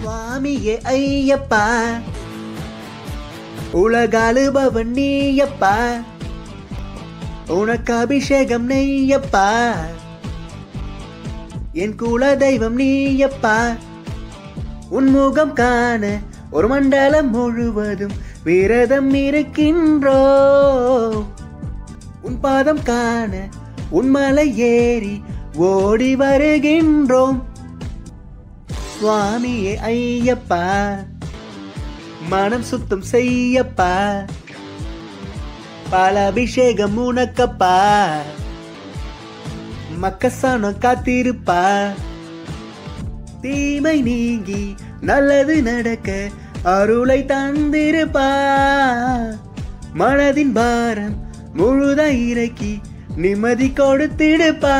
சுவாமியே ஐயப்பா உலகாளுபவன் நீயப்பா உனக்கு அபிஷேகம் நெய்யப்பா என் குல தெய்வம் நீயப்பா உன் முகம் காண ஒரு மண்டலம் முழுவதும் விரதம் இருக்கின்றோ உன் பாதம் காண உன் மலை ஏறி ஓடி வருகின்றோம் சுவாமியே ஐயப்பா மனம் சுத்தம் செய்யப்பா பால அபிஷேகம் உனக்கப்பா மக்கசானம் காத்திருப்பா தீமை நீங்கி நல்லது நடக்க அருளை தந்திருப்பா மனதின் பாரம் முழுத இறக்கி நிம்மதி கொடுத்திடுப்பா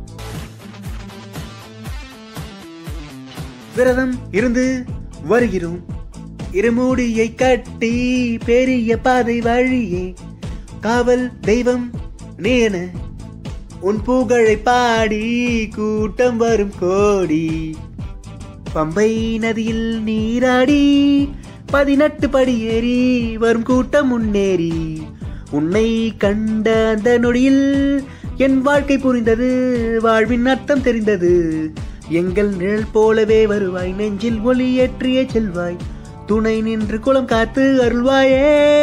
விரதம் இருந்து வருகிறோம் இருமூடியை கட்டி பெரிய பாதை வழியே காவல் தெய்வம் நேன உன் புகழை பாடி கூட்டம் வரும் கோடி பம்பை நதியில் நீராடி பதினெட்டு படி ஏறி வரும் கூட்டம் முன்னேறி உன்னை கண்ட அந்த நொடியில் என் வாழ்க்கை புரிந்தது வாழ்வின் அர்த்தம் தெரிந்தது எங்கள் நிழல் போலவே வருவாய் நெஞ்சில் ஒளியேற்றியே செல்வாய் துணை நின்று குளம் காத்து அருள்வாயே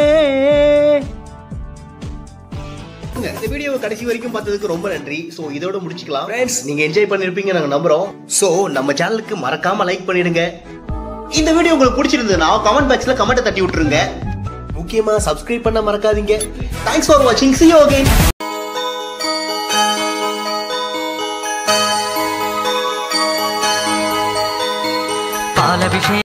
இந்த வீடியோவை கடைசி வரைக்கும் பார்த்ததுக்கு ரொம்ப நன்றி ஸோ இதோட முடிச்சுக்கலாம் ஃப்ரெண்ட்ஸ் நீங்க என்ஜாய் பண்ணிருப்பீங்க நாங்க நம்புறோம் ஸோ நம்ம சேனலுக்கு மறக்காம லைக் பண்ணிடுங்க இந்த வீடியோ உங்களுக்கு பிடிச்சிருந்ததுன்னா கமெண்ட் பாக்ஸ்ல கமெண்ட் தட்டி விட்டுருங்க முக்கியமா சப்ஸ்கிரைப் பண்ண மறக்காதீங்க தேங்க்ஸ் ஃபார் வாட்சிங் சி யூ அகைன் பாலபிஷேகம்